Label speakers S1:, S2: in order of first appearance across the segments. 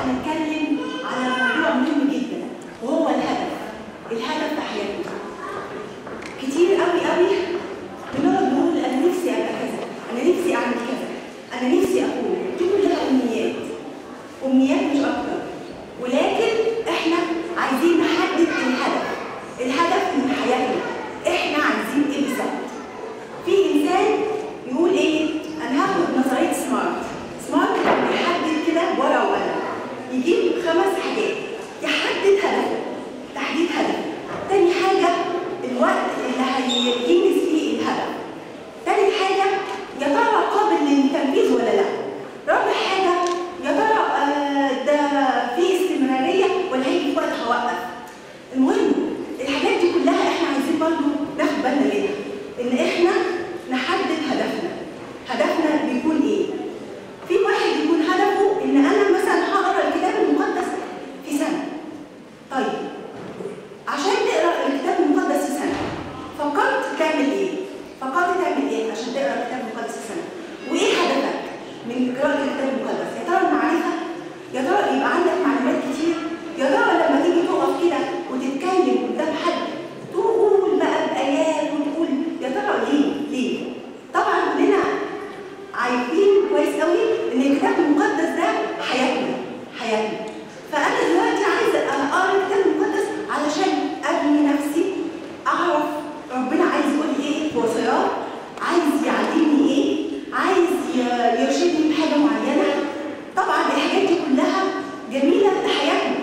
S1: هنتكلم على موضوع مهم جدا وهو الهدف الهدف في حياتنا كتير قوي قوي بنقعد نقول انا نفسي ابقى كذا انا نفسي اعمل كذا انا نفسي اكون دي كلها امنيات امنيات مش اكتر ولكن احنا عايزين نحدد الهدف الهدف من حياتنا احنا عايزين ايه بالظبط في انسان يقول ايه انا هاخد نظريه سمارت سمارت بيحدد كده ورقه وقلم يجيب خمس حاجات يحدد هدفه تحديد هدف تاني حاجه الوقت اللي هينجز فيه الهدف تالت حاجه يا ترى قابل للتنفيذ ولا لا رابع حاجه يا ترى آه، ده في استمراريه ولا هيجي في وقت هوقف المهم الحاجات دي كلها احنا عايزين برضه ناخد بالنا منها ان احنا نحدد هدفنا هدفنا بيكون ايه في واحد يكون هدفه ان انا مثلا هقرا الكتاب المقدس في سنه طيب عشان تقرا الكتاب المقدس في سنه فكرت تعمل ايه فكرت تعمل ايه عشان تقرا الكتاب المقدس في سنه وايه هدفك من قراءه الكتاب المقدس يا ترى المعرفه يا ترى يبقى عندك معلومات كتير يا ترى لما تيجي تقف كده وتتكلم قدام حد تقول بقى بايات وتقول يا ترى ليه ليه طبعا كلنا عارفين كويس قوي ان الكتاب المقدس ده حياتنا حياتنا فانا دلوقتي عايزه اقرا الكتاب المقدس علشان ابني نفسي اعرف ربنا عايز يقول لي ايه في وصيات عايز يعلمني ايه عايز ي- يرشدني بحاجه معينه طبعا الحاجات دي كلها جميله لحياتنا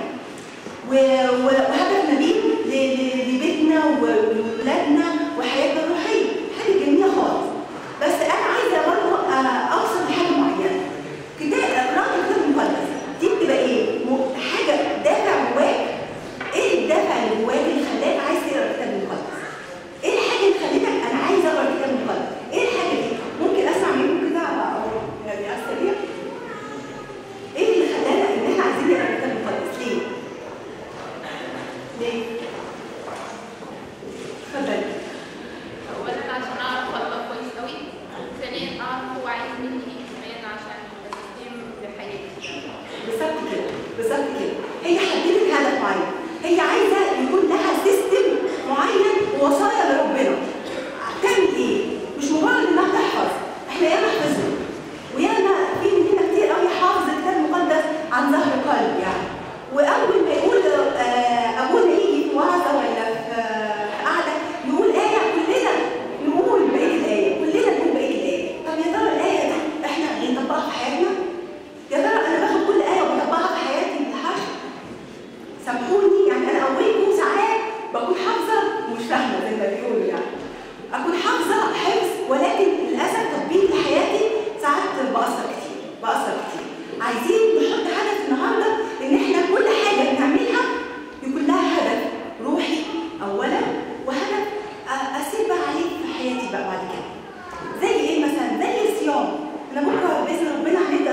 S1: و- و- وهدف نبيل ل- ل- لبيتنا وولادنا وحياتنا الروحيه حاجه جميله خالص بس انا عايزه برضه آه، اوصل لحاجه معينه كتاب قراءه الكتاب المقدس دي بتبقى ايه؟ م- حاجه دافع جواك ايه الدافع اللي جواك اللي خلاك عايز تقرا الكتاب المقدس؟ ايه الحاجه اللي خلتك انا عايز اقرا الكتاب المقدس؟ ايه الحاجه دي؟ ممكن اسمع منكم كده او يعني على السريع؟ ايه اللي خلانا ان احنا عايزين نقرا الكتاب المقدس؟ ليه؟ ليه؟ اتفضلي
S2: اولا عشان اعرف الله كويس قوي ثانيا اعرف هو عايز مني ايه كمان عشان استخدم لحياتي
S1: بالظبط كده بالظبط كده هي حددت هدف معين هي عايزه يكون لها سيستم معين ووصايا لربنا تعمل ايه مش مجرد انها تحفظ احنا ياما حفظنا وياما في مننا كتير قوي حافظ الكتاب المقدس عن ظهر قلب يعني واول ما يقول آه، ابونا يجي في وعظه ولا في آه، في قعده يقول ايه كلنا نقول بقيه الايه كلنا نقول بقيه الايه طب يا ترى الايه دي احنا بنطبقها في حياتنا يا ترى انا باخد كل ايه وبطبقها في حياتي بالحرف سامحوني يعني انا اولكم ساعات بكون حافظه ومش فاهمه زي ما بيقولوا يعني اكون حافظه حفظ ولكن للاسف تطبيق لحياتي ساعات بأثر كتير بأثر كتير عايزين نحط هدف النهارده ان احنا كل حاجه بنعملها يكون لها هدف روحي اولا وهدف أ- اسيب بقى عليه في حياتي بقى بعد كده زي ايه مثلا زي الصيام انا بكره باذن ربنا هنبدا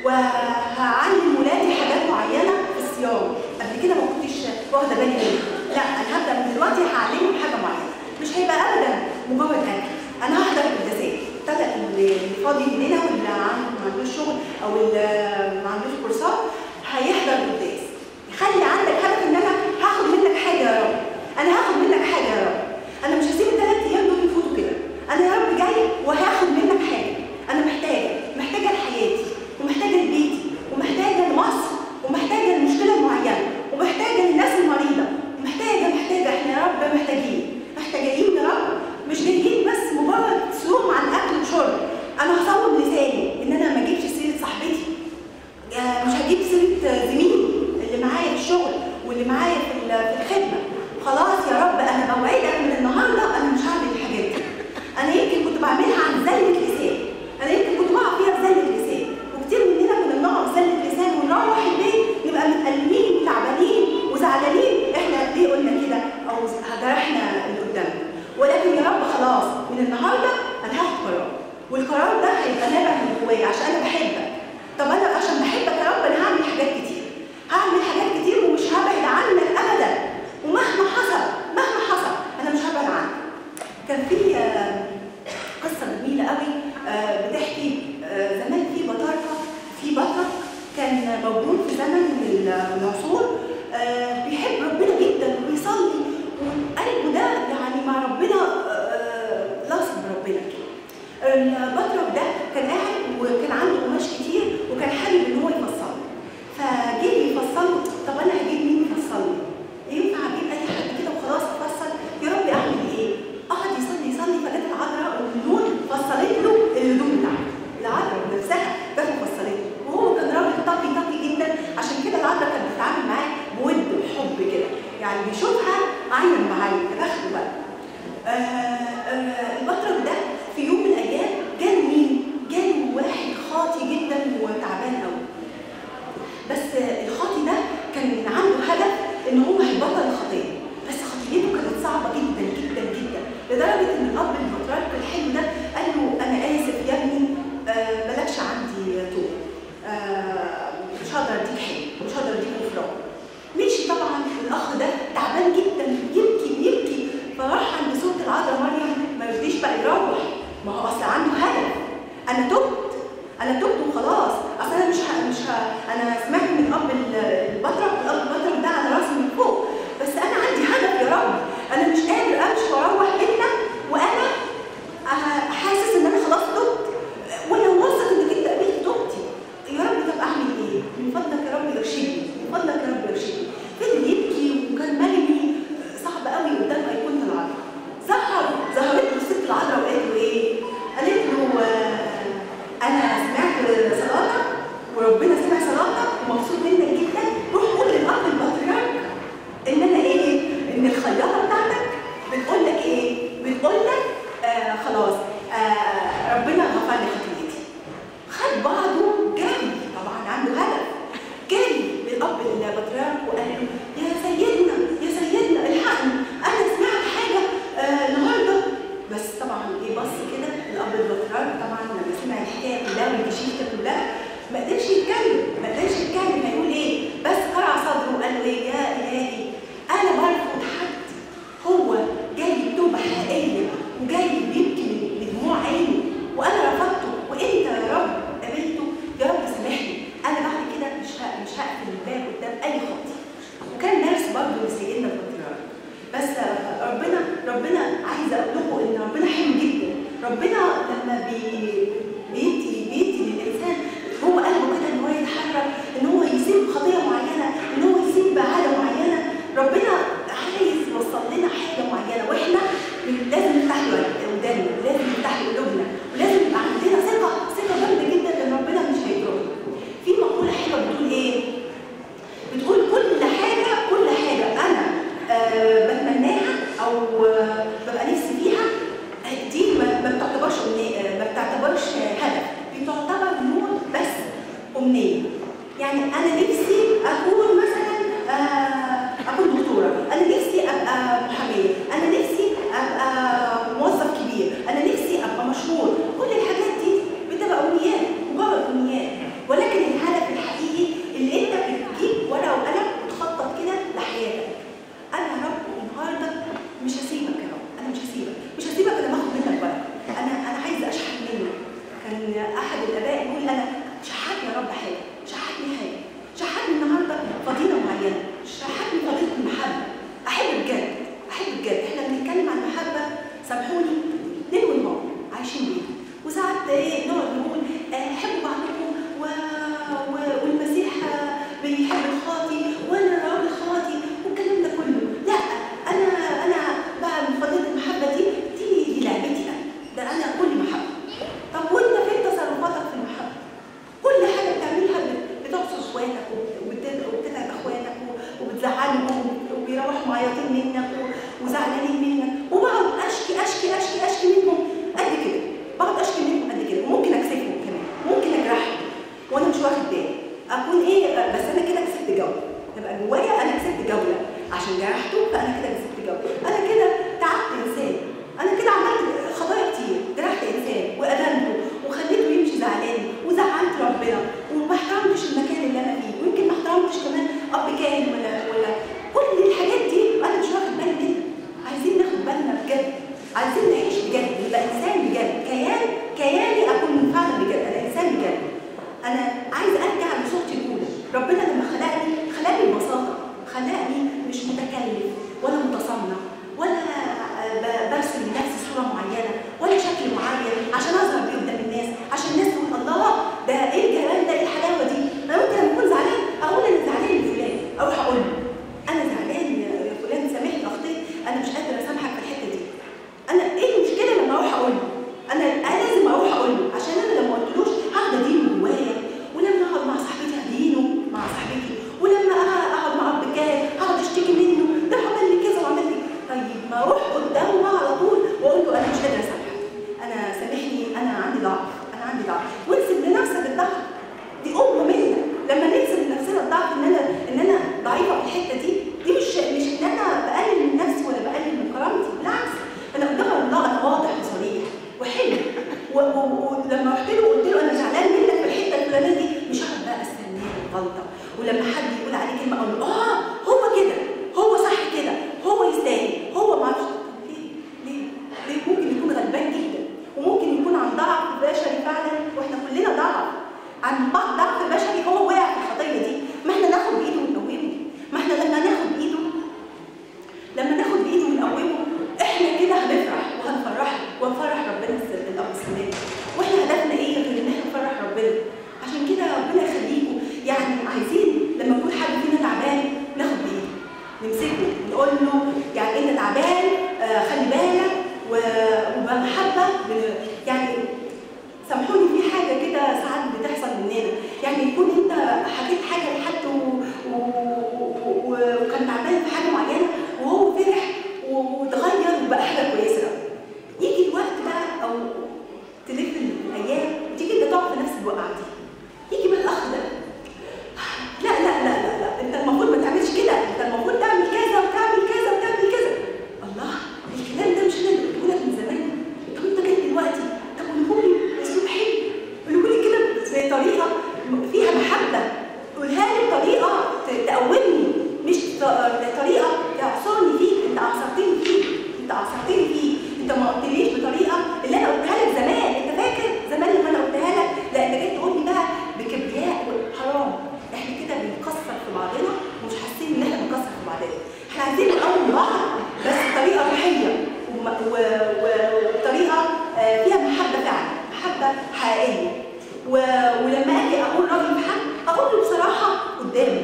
S1: وهعلم ولادي حاجات معينه في الصيام قبل كده ما كنتش واخده بالي منها لا انا هبدا من دلوقتي هعلمهم حاجه معينه مش هيبقى ابدا مجرد اكل انا هحضر القداسات ابتدى اللي فاضي مننا واللي عنده ما عندوش شغل او اللي ما عندوش كورسات هيحضر القداس خلي عندك هدف ان انا هاخد منك حاجه يا رب انا هاخد منك حاجه يا رب انا مش هسيب الثلاث ايام دول يفوتوا كده انا يا رب جاي وهاخد منك حاجه انا محتاجه محتاجه لحياتي ومحتاجه لبيتي ومحتاجه لمصر ومحتاجه لمشكله معينه ومحتاجه للناس المريضه ومحتاجه محتاجه احنا يا رب محتاجين محتاجين يا رب مش جايين بس مجرد صوم عن اكل وشرب انا هصوم لساني ان انا ما اجيبش سيره صاحبتي آه، مش هجيب سيره زميلي اللي معايا في الشغل واللي معايا في ال- في الخدمه خلاص يا رب انا بوعدك من النهارده انا مش هعمل الحاجات دي انا يمكن كنت بعملها عن زلة لسان انا يمكن كنت بقع فيها في زلة لسان وكتير مننا كنا بنقع في زلة لسان ونروح البيت نبقى متألمين وتعبانين وزعلانين احنا ليه قلنا كده او جرحنا اللي قدامنا ولكن يا رب خلاص من النهارده انا هاخد قرار والقرار ده هيبقى نابع من جوايا عشان انا بحبك طب انا عشان بحبك يا رب انا هعمل حاجات كتير هعمل حاجات كتير ومش هبعد عنك ابدا ومهما حصل مهما حصل انا مش هبعد عنك كان في آه، قصه جميله قوي آه، بتحكي آه، زمان في بطاركه في بطرك كان موجود في زمن من العصور آه، بيحب ربنا جدا وبيصلي وقلبه ده يعني مع ربنا آه، لاصق بربنا كده البطرك ده كان قاعد وكان عنده قماش كتير وكان حابب ان هو يفصله فجه يفصله طب انا هجيب مين يفصله ينفع اجيب اي حد كده وخلاص افصل يا رب اعمل ايه قعد يصلي يصلي فجت العذراء والنور فصلت له الهدوم بتاعته العذراء نفسها جت وفصلت له وهو كان راجل تقي تقي جدا عشان كده العذراء كانت بتتعامل معاه بود وحب كده يعني بيشوفها عين بعين تاخده بقى آه، آه، البطرك ده في يوم من الايام جاله مين؟ جاله واحد خاطي جدا وتعبان قوي بس الخاطي ده كان عنده هدف ان هو هيبطل الخطيه بس خطيته كانت صعبه جدا جدا جدا لدرجه ان الاب البطريرك الحلو ده قال له انا اسف يا ابني آه، مالكش عندي توبه آه، مش هقدر اديك حلو مش هقدر اديك غفران مشي طبعا الاخ ده تعبان جدا يبكي يبكي فراح عند صوت العذراء مريم ما يرضيش بقى يروح ما هو اصل عنده هدف انا تبت انا تبت وخلاص اصل انا مش ه... مش ه... انا سمعت من اب ال- البطرك الاب البطرك ده على راسي من فوق بس انا عندي هدف يا رب انا مش قادر امشي واروح بيتنا وانا آه، حاسس ان انا خلاص تبت وانا واثق انك انت قبلت توبتي يا رب طب اعمل ايه؟ من فضلك يا رب ارشدني من فضلك يا رب ارشدني فضل يبكي وكان مرمي صعب قوي قدام ايقونه العذراء ظهر ظهرت له الست العذراء وقالت له ايه؟ قالت له آه، انا سمعت صلاتك وربنا سمع صلاتك ومبسوط منك جدا روح قول للاب البطريرك ان انا ايه؟ ان الخياطه بتاعتك بتقول لك ايه؟ بتقول لك آه خلاص آه ربنا غفر لي خطيتي خد بعضه جري طبعا عنده هدف جري للاب البطريرك وقال له يا سيدنا يا سيدنا الحقني انا سمعت حاجه آه النهارده بس طبعا ايه بص كده الاب البطريرك طبعا لما سمع الحكايه كلها والجشيشه كلها ما قدرش يتكلم ما قدرش يتكلم هيقول ايه بس قرع صدره وقال له ايه يا الهي انا برفض حد هو جاي بتوبه حقيقيه وجاي بيبكي من من دموع عينه وانا رفضته وانت يا رب قابلته يا رب سامحني انا بعد كده مش ه- مش هقفل الباب قدام اي خاطي وكان درس برضه لسيدنا البطريرك بس ربنا ربنا عايزه اقول لكم ان ربنا حلو جدا ربنا لما بي بيدي بيدي للانسان هو قلبه كده ان هو يتحرك ان هو يسيب خطيه معينه ان هو يسيب عاده معينه ربنا عايز يوصل لنا حاجه معينه واحنا لازم نفتح له وداننا لازم نفتح له قلوبنا ولازم يبقى عندنا ثقه ثقه جامده جدا ان ربنا مش هيضرنا في مقوله حلوه بتقول ايه بتقول كل حاجة كل حاجة أنا آه بتمناها أو آه ببقى نفسي فيها آه، دي ما ما بتعتبرش أمنية آه، ما بتعتبرش هدف دي تعتبر نور بس أمنية يعني أنا نفسي أكون مثلا آه أكون دكتورة أنا نفسي أبقى محامية أنا نفسي أبقى موظف كبير أنا نفسي أبقى مشهور كل كان احد الاباء يقول انا شحتني يا رب حاجه شحتني حاجه شحتني النهارده فضيله معينه شحتني فضيله المحبه احب بجد احب بجد احنا بنتكلم عن المحبه سامحوني ليل ونهار عايشين بيها وساعات ايه نقعد نقول آه، حبوا بعضكم و... و... والمسيح آه، بيحب الخاطي وانا راجل خاطي والكلام ده كله لا انا انا بقى من فضيله المحبه دي دي دي لعبتي انا ده انا كل محبه طب وانت فين تصرفاتك في المحبه؟ كل حاجه بتعملها بت- بتعصر اخواتك وبت- وبت- وبتتعب اخواتك و- وبتزعلهم وبيروحوا معيطين منك و- وزعلانين منك وبقعد اشكي اشكي اشكي اشكي منهم قد كده بقعد اشكي منهم قد كده وممكن اكسفهم كمان ممكن اجرحهم وانا مش واخد بالي اكون ايه بس انا كده كسبت جوله يبقى جوايا انا كسبت جوله عشان جرحته فانا كده كسبت جوله انا كده تعبت انسان انا كده عملت خطايا كتير جرحت انسان واذنته وخليته يمشي زعلان وزعلت ربنا وما احترمتش المكان اللي انا فيه ويمكن ما احترمتش كمان اب كاهن ولا ولا كل الحاجات دي انا مش واخد بالي منها عايزين ناخد بالنا بجد عايزين نعيش بجد نبقى انسان بجد كيان كياني اكون فعلا بجد انا انسان بجد انا عايز ارجع لصورتي الاولى ربنا لما خلقني خلقني ببساطه خلقني مش متكلف ولا متصنع ولا ب- برسم لنفسي صوره معينه ولا شكل معين عشان اظهر بيه قدام الناس عشان الناس تقول الله ده ايه الجمال ده ايه الحلاوه دي انا ممكن لما اكون زعلان اقول انا زعلان من فلان اروح اقول له انا زعلان يا يا فلان سامحني اخطيت انا مش قادره اسامحك في الحته دي انا ايه المشكله لما اروح اقول له انا انا لازم اروح اقول له عشان انا لما قلتلوش هقعد ادين من جوايا ولما اقعد مع صاحبتي ادينه مع صاحبتي ولما اقعد مع اب كان هقعد اشتكي منه ده عمل لي كذا وعمل لي طيب ما اروح قدامه بقى على طول واقول له انا مش قادره اسامحك انا سامحني انا عندي ضعف انا عندي ضعف وانسب لنفسك الضعف دي قوه منا لما ننسب لنفسنا الضعف ان انا ان انا ضعيفه في الحته دي دي مش مش ان انا بقلل من نفسي ولا بقلل من كرامتي بالعكس انا قدام الله انا واضح وصريح وحلو و- و- ولما رحت له قلت له انا زعلان منك في الحته الفلانيه دي مش هقعد بقى استناه الغلطه ولما حد يقول عليه كلمه اقول له اه هو كده هو صح كده هو يستاهل هو ما اعرفش ليه ليه ليه ممكن يكون غلبان جدا وممكن يكون عن ضعف بشري فعلا واحنا كلنا ضعف عن بعض ضعف بشري هو وقع في الخطيه دي ما احنا ناخد بايده ونقومه ما احنا لما ناخد بايده لما ناخد بايده ونقومه احنا كده هنفرح وهنفرحه ونفرح ربنا الس- الاب السماوي واحنا هدفنا ايه غير ان احنا نفرح ربنا عشان كده ربنا يخليكم يعني عايزين لما يكون حد فينا تعبان ناخد بايده نمسكه نقول له يعني انت تعبان آه خلي بالك و- وبمحبه بن- يعني سامحوني في حاجه كده ساعات بتحصل مننا يعني يكون انت حكيت حاجه لحد و- و- و- و- وكان تعبان في حاجه معينه وهو فرح و- واتغير وبقى حاجه كويسه قوي يجي الوقت بقى او تلف الايام وتيجي انت تقع في نفس الوقعه دي يجي بقى الاخ ده لا لا لا لا لا انت المفروض ما تعملش كده انت المفروض تعمل كذا وتعمل كذا وتعمل كذا الله الكلام ده مش انا اللي قلته لك من زمان طب انت جاي دلوقتي طب قوله لي باسلوب حلو قوله لي كده بطريقه فيها محبه قولها لي بطريقه ت- تقومني مش ط- بطريقه تعصرني فيك انت عصرتني فيك انت عصرتني فيك انت ما قلتليش بطريقه اللي انا قلتها لك زمان انت فاكر زمان لما انا قلتها لك لا انت جاي تقول لي بقى بكبرياء حرام احنا كده بنكسر في بعضنا ومش حاسين ان احنا بنكسر في بعضنا احنا عايزين نقوم بعض بس بطريقه روحيه وم- و- و- وبطريقه آه، فيها محبه فعلا محبه حقيقيه و- ولما اجي اقول رايي في حد اقول له بصراحه قدامه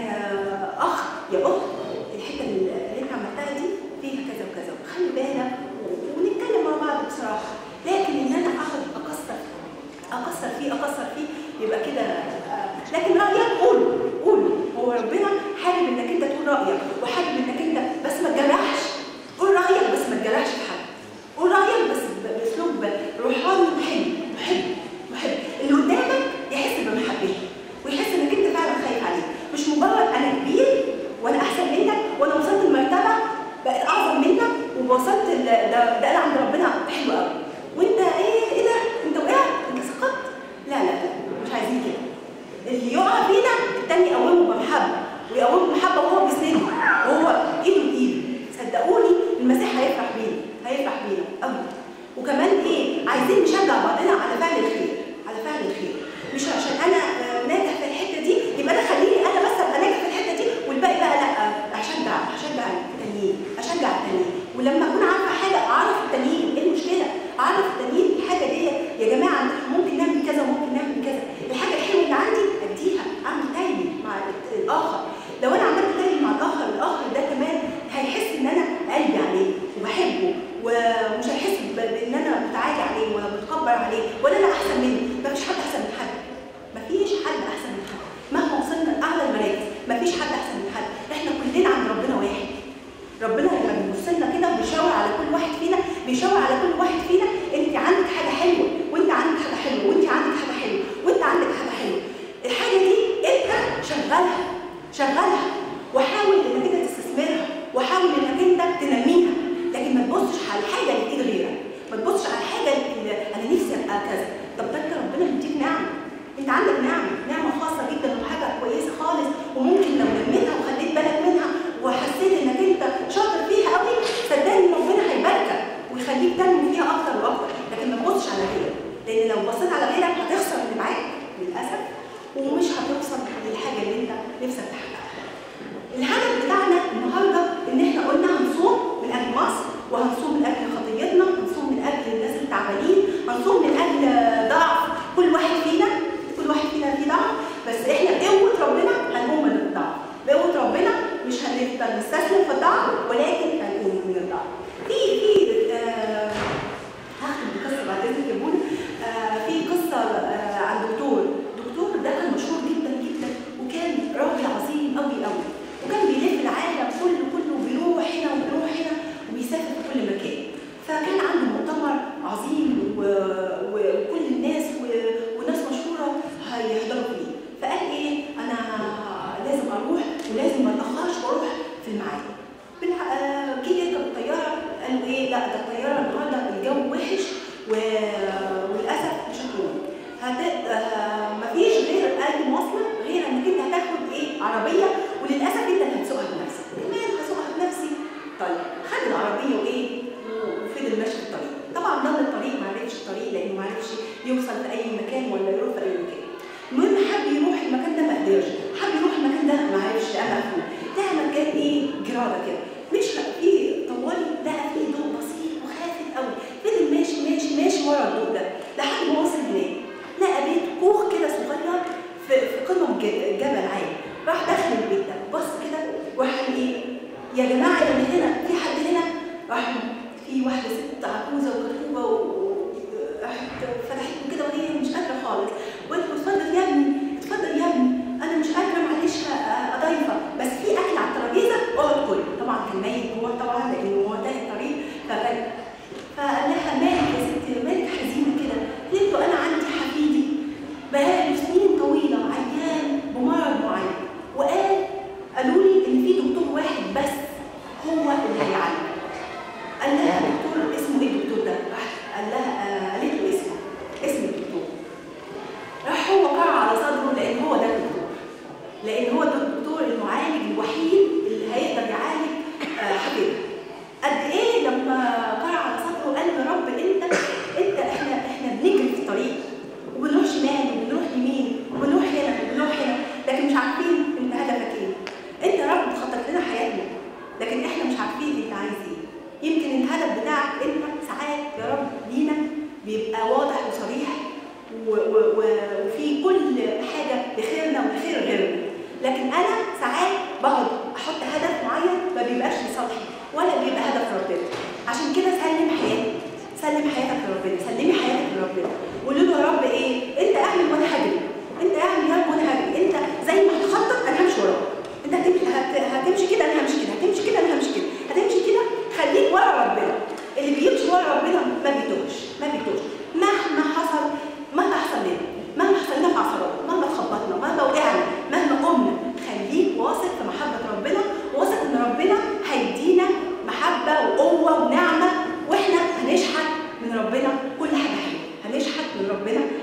S1: يا اخ يا اخت الحته اللي انت عملتها دي فيها كذا وكذا خلي بالك و- ونتكلم مع بعض بصراحه لكن ان انا اقعد اكسر اكسر فيه اكسر فيه يبقى كده آه، لكن رايك قول قول هو ربنا حابب انك انت تقول رايك وحابب انك انت بس ما تجرحش قول رايك بس ما تجرحش في حد قول رايك بس ب- باسلوب روحاني محب محب محب اللي قدامك يحس بمحبته ويحس انك انت فعلا خايف عليه مش مجرد انا كبير وانا احسن منك وانا وصلت لمرتبه بقت اعظم منك ووصلت ل- ده ده انا عند ربنا حلو قوي وانت ايه ايه ده انت وقعت انت سقطت لا لا لا مش عايزين كده اللي يقع فينا التاني يقومه بمحبه ويقومه بمحبه وهو بيسنده وهو ايده بايده صدقوني المسيح هيفرح بينا هيفرح بينا قوي وكمان ايه عايزين نشجع بعضنا على فعل الخير فيها اكتر واكتر لكن ما تبصش على غيرك لان لو بصيت على غيرك هتخسر اللي معاك للاسف ومش هتوصل للحاجه اللي انت نفسك تحققها الهدف بتاعنا النهارده ان احنا قلنا هنصوم من اجل مصر وهنصوم من اجل خطيتنا هنصوم من اجل الناس التعبانين هنصوم من اجل ضعف كل واحد فينا كل واحد فينا فيه ضعف بس احنا بقوه ربنا هنقوم من الضعف بقوه ربنا مش هنفضل نستسلم في الضعف ولكن هنقوم من الضعف في في آه هختم بقصه بعد اذنك يا بونا آه في قصه آه عن دكتور دكتور ده كان مشهور جدا جدا وكان راجل عظيم قوي قوي وكان بيلف العالم كله كله بيروح هنا وبيروح هنا وبيسافر في كل مكان فكان عنده مؤتمر عظيم و- وكل الناس و- وناس مشهوره هيحضروا فيه فقال ايه انا لازم اروح ولازم ما اتاخرش واروح في الميعاد بالع- آه، جه يركب الطياره قالوا ايه لا ده الطياره النهارده الجو وحش و- وللاسف مش هتروح هت... آه، مفيش غير اي مواصله غير انك انت هتاخد ايه عربيه وللاسف انت اللي هتسوقها بنفسك كمان هسوقها بنفسي طيب خد العربيه وايه وفضل ماشي في الطريق طبعا ضل الطريق ما عرفش الطريق لانه ما عرفش يوصل في اي مكان ولا يروح في اي مكان المهم حب يروح المكان ده ما قدرش حب يروح المكان ده ما عرفش لقى مقفول ده مكان ايه جراده كده مش في طوالي لقى فيه ضوء بسيط وخافت قوي فضل ماشي ماشي ماشي ورا الضوء ده لحد ما وصل هناك لقى بيت كوخ كده صغير في في قمم ج- جبل عالي راح دخل البيت ده بص كده وراح قال ايه يا جماعه اللي هنا في حد هنا راح في واحده ست عجوزه وكتكوبه وراحت فتحت له كده وهي مش قادره خالص وقلت له اتفضل يا ابني اتفضل يا ابني انا مش قادره معلش ه- اضيفك بس في اكل على الترابيزه اقعد كل طبعا كان ميت جوه طبعا لانه هو تاه الطريق فقال فقال لها مالك يا ستي مالك حزينه كده قالت له انا عندي حفيدي بقاله سنين طويله عيان بمرض معين وقال قالوا لي ان في دكتور واحد بس هو اللي هيعالجه قال لها دكتور اسمه ايه الدكتور ده؟ راح قال لها آه، قالت له اسمه اسم الدكتور راح هو قرع على صدره لان هو ده الدكتور لان هو ده الدكتور المعالج الوحيد اللي هيقدر يعالج آه، حبيبه قد ايه لما قرع على صدره قال يا رب انت انت احنا احنا بنجري في الطريق وبنروح شمال وبنروح يمين وبنروح هنا وبنروح هنا لكن مش عارفين انت هدفك ايه انت يا رب بتخطط لنا حياتنا لكن احنا مش عارفين انت عايز ايه يمكن الهدف بتاعك انت ساعات يا رب لينا بيبقى واضح وصريح و- و- و- وفي كل حاجه لخيرنا ولخير غيرنا لكن انا ساعات بقعد احط هدف معين ما بيبقاش لصالحي ولا بيبقى هدف ربنا عشان كده سلم حياتك سلم حياتك لربنا سلمي حياتك لربنا قولي له يا رب ايه انت اعمل وانا هجري انت اعمل يا رب وانا هجري انت زي ما هتخطط انا همشي وراك انت هتمشي هت- هتمشي كده انا همشي كده هتمشي كده انا همشي كده هتمشي كده خليك ورا ربنا اللي بيمشي ورا ربنا ما بيتوهش ما بيتوهش مهما حصل مهما حصل لنا مهما حصل لنا في عثرات مهما اتخبطنا مهما وقعنا مهما قمنا خليك واثق في محبه ربنا واثق ان ربنا هيدينا محبه وقوه ونعمه واحنا هنشحت من ربنا كل حاجه حلوه هنشحت من ربنا